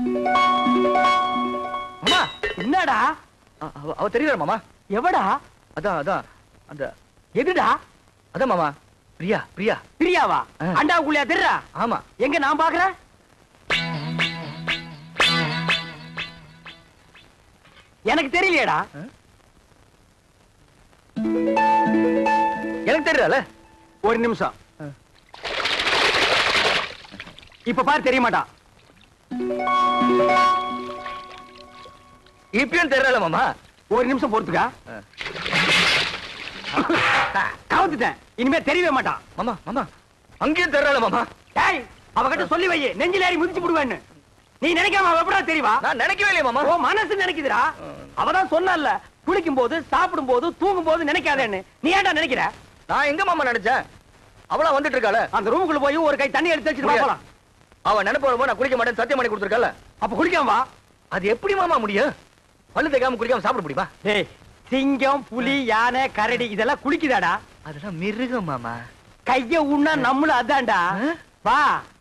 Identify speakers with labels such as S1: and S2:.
S1: மாமா
S2: என்னடா
S1: அ- அவ அவ தெரியல மாமா
S2: எவடா
S1: அதான் அதான் அந்த
S2: எதுடா
S1: அதான் மாமா பிரியா பிரியா
S2: பிரியாவா
S1: ஆ.
S2: அண்டாவுக்குள்ளையா தெர்றா
S1: ஆமா
S2: எங்க நான் பாக்குறேன் எனக்கு தெரியலையேடா
S1: எனக்கு தெரியல
S2: ஒரு நிமிஷம்
S1: ஆ.
S2: இப்ப பாரு தெரிய மாட்டான்
S1: இப்பயும் தெரியல மாமா
S2: ஒரு நிமிஷம் பொறுத்துக்கா கவுத்துட்டேன் இனிமே தெரியவே மாட்டான்
S1: மாமா மாமா அங்கேயும் தெரியல மாமா
S2: டேய் அவகிட்ட சொல்லி வை நெஞ்சில ஏறி மிதிச்சு போடுவேன்னு நீ நினைக்காம அவ எப்படா தெரியவா
S1: நான் நினைக்கவே இல்லையே மாமா
S2: ஓ மனசு நினைக்குதுடா அவதான் சொன்னல குளிக்கும் போது சாப்பிடும் போது தூங்கும் போது நினைக்காதேன்னு நீ ஏன்டா நினைக்கிற
S1: நான் எங்க மாமா நினைச்சேன் அவளா வந்துட்டு இருக்காள
S2: அந்த ரூமுக்குள்ள போய் ஒரு கை தண்ணி எடுத்து வச்சுட்டு வா போலாம்
S1: அவ நினைப்பு வரும்போது நான் குளிக்க மாட்டேன் சத்தியம் பண்ணி கொடுத்துருக்கல
S2: அப்ப குளிக்காம வா
S1: அது எப்படி மாமா முடியும் பல்லு தேய்க்காம குளிக்காம சாப்பிட முடியுமா
S2: டேய் சிங்கம் புலி யானை கரடி இதெல்லாம் குளிக்குதாடா
S1: அதெல்லாம் மிருகம் மாமா
S2: கைய உண்ணா நம்மளும் அதான்டா
S1: ஆ?
S2: வா